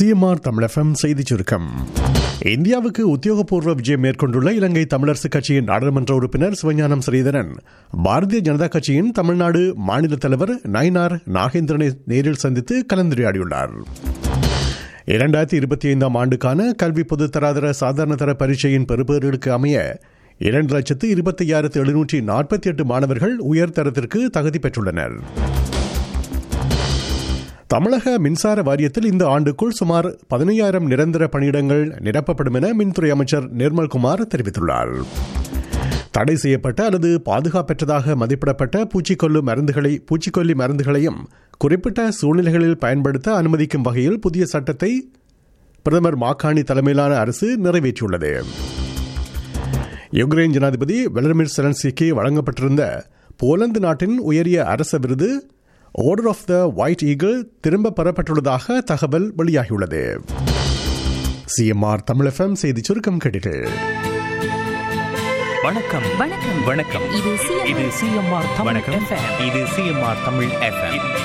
CMR தமிழகம் செய்திச் சுருக்கம் இந்தியாவுக்கு உத்தியோகபூர்வ விஜயம் மேற்கொண்டுள்ள இலங்கை தமிழரசுக் கட்சியின் நாடாளுமன்ற உறுப்பினர் சிவஞானம் ஸ்ரீதரன் பாரதிய ஜனதா கட்சியின் தமிழ்நாடு மாநில தலைவர் நயினார் நாகேந்திரனை நேரில் சந்தித்து கலந்துரையாடியுள்ளார் இரண்டாயிரத்தி இருபத்தி ஐந்தாம் ஆண்டுக்கான கல்வி பொதுத்தராதர சாதாரண தர பரீட்சையின் பெறுபேறுகளுக்கு அமைய இரண்டு லட்சத்து இருபத்தி ஐயாயிரத்து எழுநூற்றி நாற்பத்தி எட்டு மாணவர்கள் உயர்தரத்திற்கு தகுதி பெற்றுள்ளனர் தமிழக மின்சார வாரியத்தில் இந்த ஆண்டுக்குள் சுமார் பதினையாயிரம் நிரந்தர பணியிடங்கள் நிரப்பப்படும் என மின்துறை அமைச்சர் நிர்மல்குமார் தெரிவித்துள்ளார் தடை செய்யப்பட்ட அல்லது பாதுகாப்பற்றதாக மதிப்பிடப்பட்ட பூச்சிக்கொல்லு மருந்துகளை பூச்சிக்கொல்லி மருந்துகளையும் குறிப்பிட்ட சூழ்நிலைகளில் பயன்படுத்த அனுமதிக்கும் வகையில் புதிய சட்டத்தை பிரதமர் மாக்காணி தலைமையிலான அரசு நிறைவேற்றியுள்ளது யுக்ரைன் ஜனாதிபதி வெலடிமிர் செலன்சிக்கு வழங்கப்பட்டிருந்த போலந்து நாட்டின் உயரிய அரச விருது order of the white eagle திரும்ப பெறப்பட்டுள்ளதாக தகவல் வெளியாகியுள்ளது சிஎம்ஆர் தமிழகம் செய்தி சுருக்கம் கேட்டீர்கள் வணக்கம் வணக்கம் வணக்கம் இது இது சிஎம் சிஎம்ஆர் தமிழ் வணக்கம். FM. இது சிஎம்ஆர் தமிழ் எஃப்எம்